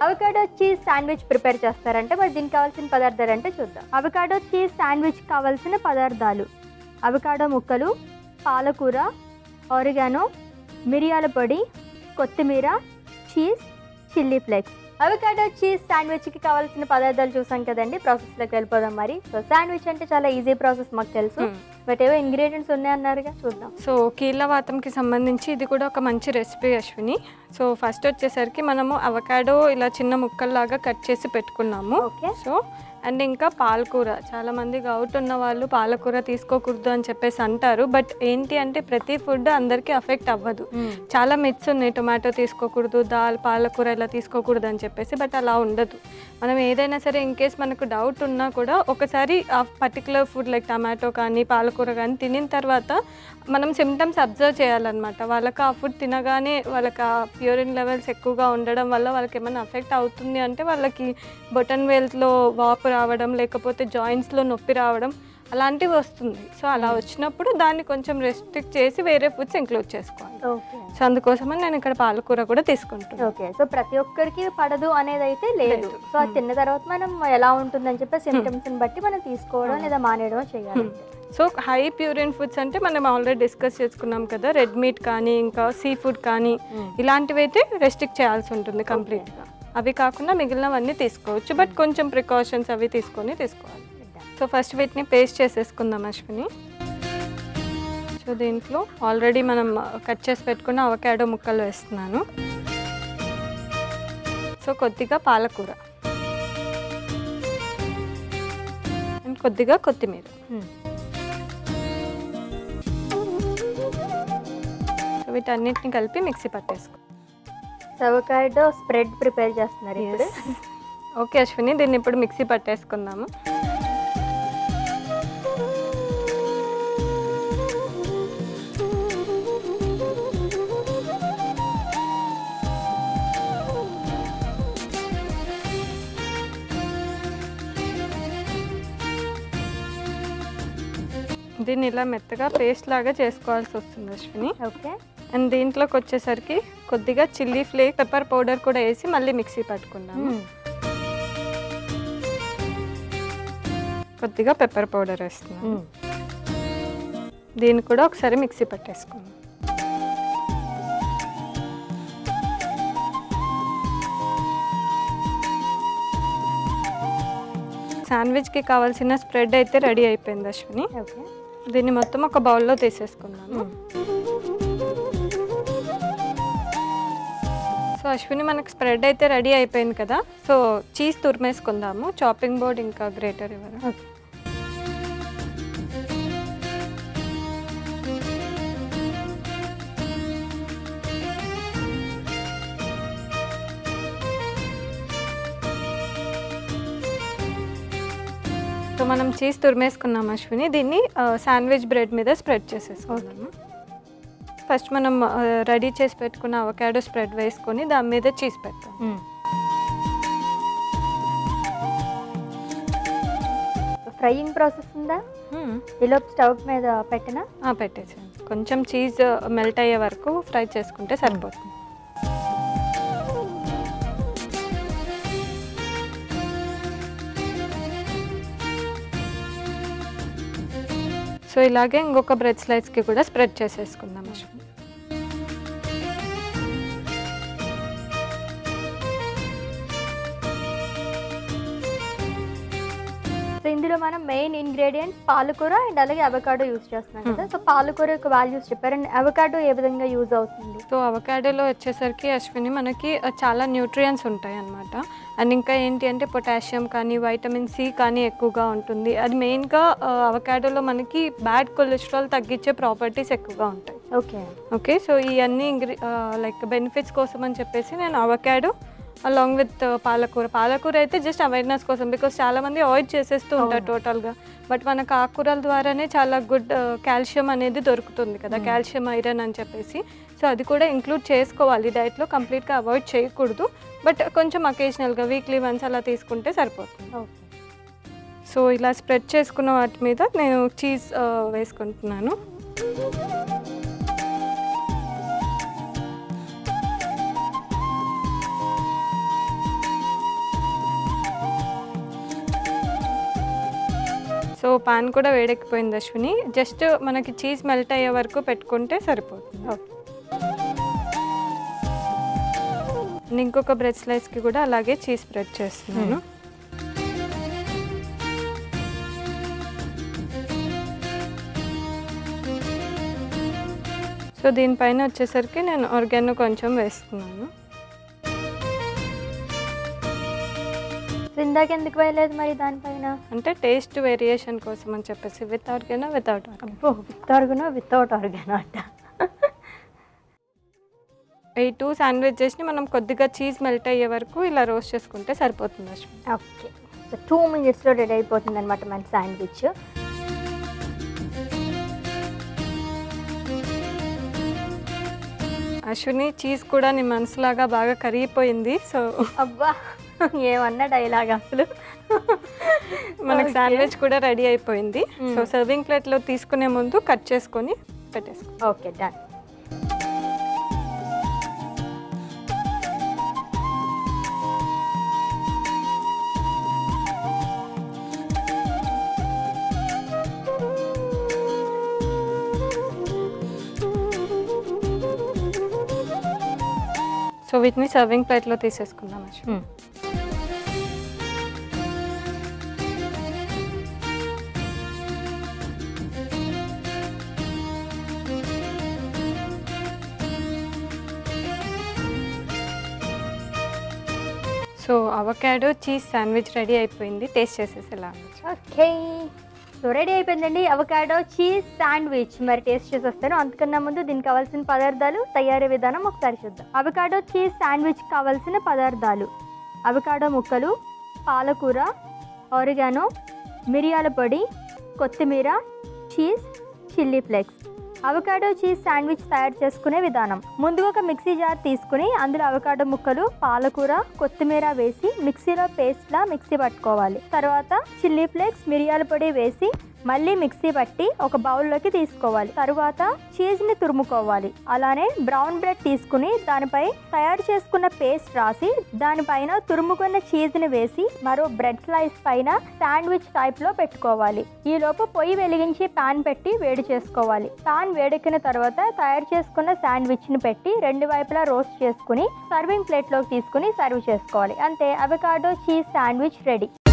Avocado cheese sandwich prepare చేస్తారంటే మరి దీనికి కావాల్సిన పదార్థాలు అంటే చూద్దాం అవకాడో చీజ్ శాండ్విచ్ కావాల్సిన పదార్థాలు అవకాడో ముక్కలు పాలకూర ఆరిగానో మిరియాల పొడి కొత్తిమీర cheese chilli flakes avocado cheese శాండ్విచ్కి కావాల్సిన పదార్థాలు చూసాం కదండి ప్రాసెస్లోకి వెళ్ళిపోదాం మరి సో శాండ్విచ్ అంటే చాలా ఈజీ ప్రాసెస్ మాకు తెలుసు బట్ ఏవో ఇంగ్రీడియంట్స్ ఉన్నాయన్నారుగా చూద్దాం సో కీళ్ళవాతంకి సంబంధించి ఇది కూడా ఒక మంచి రెసిపీ అశ్విని సో ఫస్ట్ వచ్చేసరికి మనము అవకాడో ఇలా చిన్న ముక్కల్లాగా కట్ చేసి పెట్టుకున్నాము ఓకే సో అండ్ ఇంకా పాలకూర చాలా మంది గౌట్ ఉన్న వాళ్ళు పాలకూర తీసుకోకూడదు అని చెప్పేసి అంటారు బట్ ఏంటి అంటే ప్రతి ఫుడ్ అందరికీ అఫెక్ట్ అవ్వదు చాలా మిత్స్ ఉన్నాయి టొమాటో తీసుకోకూడదు దాల్ పాలకూర ఇలా తీసుకోకూడదు అని చెప్పేసి బట్ అలా ఉండదు మనం ఏదైనా సరే ఇన్ కేస్ మనకు డౌట్ ఉన్నా కూడా ఒకసారి ఆ పర్టికులర్ ఫుడ్ లైక్ టమాటో కానీ పాలకూర కానీ తినిన తర్వాత మనం సిమ్టమ్స్ అబ్జర్వ్ చేయాలన్నమాట వాళ్ళకి ఆ ఫుడ్ తినగానే వాళ్ళకి ఆ ప్యూరిన్ లెవెల్స్ ఎక్కువగా ఉండడం వల్ల వాళ్ళకి ఏమైనా అఫెక్ట్ అవుతుంది అంటే వాళ్ళకి బొటన్ వేల్స్లో వాపు రావడం లేకపోతే జాయింట్స్లో నొప్పి రావడం అలాంటివి వస్తుంది సో అలా వచ్చినప్పుడు దాన్ని కొంచెం రెస్ట్రిక్ట్ చేసి వేరే ఫుడ్స్ ఇంక్లూడ్ చేసుకోవాలి ఓకే సో అందుకోసమని నేను ఇక్కడ పాలకూర కూడా తీసుకుంటున్నాను ఓకే సో ప్రతి ఒక్కరికి పడదు అనేది అయితే లేదు లేదు. సో అది తిన్న తర్వాత మనం ఎలా ఉంటుందని చెప్పి సిమ్టమ్స్ బట్టి మనం తీసుకోవడం లేదా మానేయడం చేయాలి సో హై ప్యూరిన్ ఫుడ్స్ అంటే మనం ఆల్రెడీ డిస్కస్ చేసుకున్నాం కదా రెడ్ మీట్ కానీ ఇంకా సీ ఫుడ్ కానీ ఇలాంటివి అయితే రెస్ట్రిక్ట్ చేయాల్సి ఉంటుంది కంప్లీట్గా అవి కాకుండా మిగిలినవన్నీ తీసుకోవచ్చు బట్ కొంచెం ప్రికాషన్స్ అవి తీసుకొని తీసుకోవాలి సో ఫస్ట్ వీటిని పేస్ట్ చేసేసుకుందాం అశ్విని సో దీంట్లో ఆల్రెడీ మనం కట్ చేసి పెట్టుకున్న అవకాడో ముక్కలు వేస్తున్నాను సో కొద్దిగా పాలకూర అండ్ కొద్దిగా కొత్తిమీర సో వీటన్నిటిని కలిపి మిక్సీ పట్టేసుకో సవకాడో స్ప్రెడ్ ప్రిపేర్ చేస్తున్నారు ఇప్పుడు ఓకే అశ్విని దీన్ని ఇప్పుడు మిక్సీ పట్టేసుకుందాము దీన్ని ఇలా మెత్తగా పేస్ట్ లాగా చేసుకోవాల్సి వస్తుంది అశ్విని ఓకే అండ్ దీంట్లోకి వచ్చేసరికి కొద్దిగా చిల్లీ ఫ్లేక్ పెప్పర్ పౌడర్ కూడా వేసి మళ్ళీ మిక్సీ పట్టుకుందాము కొద్దిగా పెప్పర్ పౌడర్ వేస్తున్నాను దీన్ని కూడా ఒకసారి మిక్సీ పట్టేసుకుందాం శాండ్విచ్కి కావాల్సిన స్ప్రెడ్ అయితే రెడీ అయిపోయింది అశ్విని ఓకే దీన్ని మొత్తం ఒక బౌల్లో తీసేసుకుందాము సో అశ్విని మనకి స్ప్రెడ్ అయితే రెడీ అయిపోయింది కదా సో చీజ్ తురిమేసుకుందాము చాపింగ్ బోర్డ్ ఇంకా గ్రేటర్ ఇవ్వరు ఓకే సో మనం చీజ్ తురిమేసుకున్నాం అశ్విని దీన్ని శాండ్విచ్ బ్రెడ్ మీద స్ప్రెడ్ చేసేసుకుందాము ఫస్ట్ మనం రెడీ చేసి పెట్టుకున్న అవకాడో స్ప్రెడ్ వేసుకొని దాని మీద చీజ్ పెడతాం ఫ్రైయింగ్ ప్రాసెస్ ఉందా ఈలోపు స్టవ్ మీద పెట్టిన పెట్టేసాను కొంచెం చీజ్ మెల్ట్ అయ్యే వరకు ఫ్రై చేసుకుంటే సరిపోతుంది సో ఇలాగే ఇంకొక బ్రెడ్ స్లైస్కి కూడా స్ప్రెడ్ చేసేసుకుందాం అశ్విని సో ఇందులో మనం మెయిన్ ఇంగ్రీడియంట్స్ పాలకూర అండ్ అలాగే అవకాడో యూస్ చేస్తున్నాం కదా సో పాలకూర యొక్క వాల్యూస్ చెప్పారు అండ్ అవకాడో ఏ విధంగా యూజ్ అవుతుంది సో అవకాడోలో వచ్చేసరికి అశ్విని మనకి ఆ, చాలా న్యూట్రియంట్స్ ఉంటాయి అన్నమాట అండ్ ఇంకా ఏంటి అంటే పొటాషియం కానీ వైటమిన్ సి కానీ ఎక్కువగా ఉంటుంది అది మెయిన్గా అవకాడోలో మనకి బ్యాడ్ కొలెస్ట్రాల్ తగ్గించే ప్రాపర్టీస్ ఎక్కువగా ఉంటాయి ఓకే ఓకే సో ఇవన్నీ ఇంగ్రీ లైక్ బెనిఫిట్స్ కోసం అని చెప్పేసి నేను అవకాడో అలాంగ్ విత్ పాలకూర పాలకూర అయితే జస్ట్ అవేర్నెస్ కోసం బికాస్ చాలామంది అవాయిడ్ చేసేస్తూ ఉంటారు అవును. టోటల్గా బట్ మనకు ఆకుకూరల ద్వారానే చాలా గుడ్ కాల్షియం అనేది దొరుకుతుంది కదా Hmm. కాల్షియం ఐరన్ అని చెప్పేసి సో అది కూడా ఇంక్లూడ్ చేసుకోవాలి డైట్లో కంప్లీట్గా అవాయిడ్ చేయకూడదు బట్ కొంచెం అకేషనల్గా వీక్లీ వన్స్ అలా తీసుకుంటే సరిపోతుంది ఓకే సో ఇలా స్ప్రెడ్ చేసుకున్న వాటి మీద నేను చీజ్ వేసుకుంటున్నాను సో పాన్ కూడా వేడెక్కిపోయింది అశ్విని జస్ట్ మనకి చీజ్ మెల్ట్ అయ్యే వరకు పెట్టుకుంటే సరిపోతుంది ఓకే నేను ఇంకొక బ్రెడ్ స్లైస్కి కూడా అలాగే చీజ్ స్ప్రెడ్ చేస్తున్నాను సో దీనిపైన వచ్చేసరికి నేను ఆర్గానో కొంచెం వేస్తున్నాను సో ఇందాక ఎందుకు వేయలేదు మరి దానిపైన అంటే టేస్ట్ వేరియేషన్ కోసం అని చెప్పేసి విత్ ఆర్గానో వితౌట్ ఆర్గానో అబ్బో విత్ ఆర్గనో వితౌట్ ఆర్గనో అంట ఈ టూ శాండ్విచెస్ని మనం కొద్దిగా చీజ్ మెల్ట్ అయ్యే వరకు ఇలా రోస్ట్ చేసుకుంటే సరిపోతుంది అశ్విని ఓకే సో టూ మినిట్స్లో రెడీ అయిపోతుంది అనమాట మన శాండ్విచ్ అశ్విని చీజ్ కూడా నీ మనసులాగా బాగా కరిగిపోయింది సో అబ్బా ఏమన్నా డైలాగ్ అసలు మనకి Okay. శాండ్విచ్ కూడా రెడీ అయిపోయింది Mm. సో సర్వింగ్ ప్లేట్లో తీసుకునే ముందు కట్ చేసుకొని పెట్టేసుకో ఓకే డన్ సో వీటిని సర్వింగ్ ప్లేట్లో తీసేసుకుందాం Ashwini so avocado cheese sandwich ready అయిపోయింది టేస్ట్ చేసేసి ఎలా ఉండొచ్చు ఓకే సో రెడీ అయిపోయిందండి అవకాడో చీజ్ శాండ్విచ్ మరి టేస్ట్ చేసి వస్తాను అంతకన్నా ముందు దీనికి కావాల్సిన పదార్థాలు తయారీ విధానం ఒకసారి చూద్దాం అవకాడో చీజ్ శాండ్విచ్ కావాల్సిన పదార్థాలు అవకాడో ముక్కలు పాలకూర ఆరిగానో మిరియాల పొడి కొత్తిమీర cheese chilli flakes avocado cheese sandwich తయారు చేసుకునే విధానం ముందుగా ఒక మిక్సీ జార్ తీసుకుని అందులో అవకాడో ముక్కలు పాలకూర కొత్తిమీర వేసి మిక్సీలో పేస్ట్లా మిక్సీ పట్టుకోవాలి తర్వాత చిల్లీ ఫ్లేక్స్ మిరియాల పొడి వేసి మళ్ళీ మిక్సీ పట్టి ఒక బౌల్లోకి తీసుకోవాలి తరువాత చీజ్ని తురుముకోవాలి అలానే బ్రౌన్ బ్రెడ్ తీసుకుని దానిపై తయారు చేసుకున్న పేస్ట్ రాసి దానిపైన తురుముకున్న చీజ్ని వేసి మరో బ్రెడ్ స్లైస్ పైన శాండ్విచ్ టైప్లో పెట్టుకోవాలి ఈ లోపు పొయ్యి వెలిగించి పాన్ పెట్టి వేడి చేసుకోవాలి పాన్ వేడెక్కిన తర్వాత తయారు చేసుకున్న శాండ్విచ్ని పెట్టి రెండు వైపులా రోస్ట్ చేసుకుని సర్వింగ్ ప్లేట్లోకి తీసుకుని సర్వ్ చేసుకోవాలి అంతే అవకాడో చీజ్ శాండ్విచ్ రెడీ